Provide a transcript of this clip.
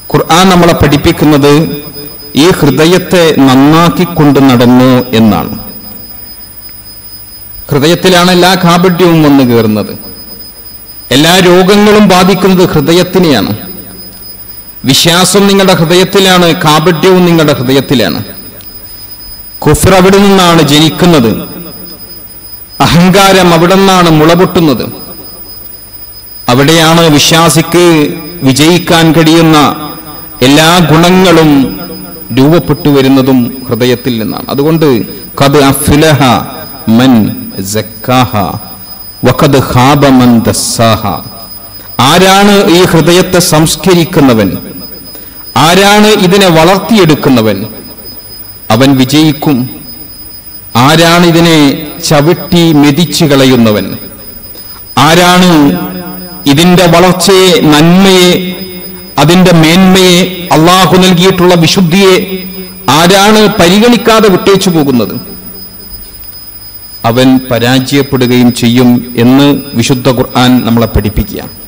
ഖുർആൻ നമ്മളെ പഠിപ്പിക്കുന്നത് ഈ ഹൃദയത്തെ നന്നാക്കിക്കൊണ്ട് നടന്നു എന്നാണ് ഹൃദയത്തിലാണ് എല്ലാ കാപട്യവും വന്നു കയറുന്നത് എല്ലാ രോഗങ്ങളും ബാധിക്കുന്നത് ഹൃദയത്തിനെയാണ് വിശ്വാസം നിങ്ങളുടെ ഹൃദയത്തിലാണ് കാപട്യവും നിങ്ങളുടെ ഹൃദയത്തിലാണ് കുഫർ അവിടെ നിന്നാണ് ജനിക്കുന്നത് അഹങ്കാരം അവിടെ നിന്നാണ് മുളപൊട്ടുന്നത് അവിടെയാണ് വിശ്വാസിക്ക് വിജയിക്കാൻ കഴിയുന്ന എല്ലാ ഗുണങ്ങളും രൂപപ്പെട്ടു വരുന്നതും ഹൃദയത്തിൽ നിന്നാണ് അതുകൊണ്ട് കത് അഫ്ലഹ മൻ സക്കാഹ വഖദ് ഖാബ മൻ ദസ്സാഹ ആരാണ് ഈ ഹൃദയത്തെ സംസ്കരിക്കുന്നവൻ ആരാണ് ഇതിനെ വളർത്തിയെടുക്കുന്നവൻ അവൻ വിജയിക്കും ആരാണ് ഇതിനെ ചവിട്ടി മെതിച്ചു കളയുന്നവൻ ആരാണ് ഇതിന്റെ വളർച്ചയെ നന്മയെ അതിന്റെ മേന്മയെ അള്ളാഹു നൽകിയിട്ടുള്ള വിശുദ്ധിയെ ആരാണ് പരിഗണിക്കാതെ വിട്ടേച്ചു പോകുന്നത് അവൻ പരാജയപ്പെടുകയും ചെയ്യും എന്ന് വിശുദ്ധ ഖുർആൻ നമ്മളെ പഠിപ്പിക്കുക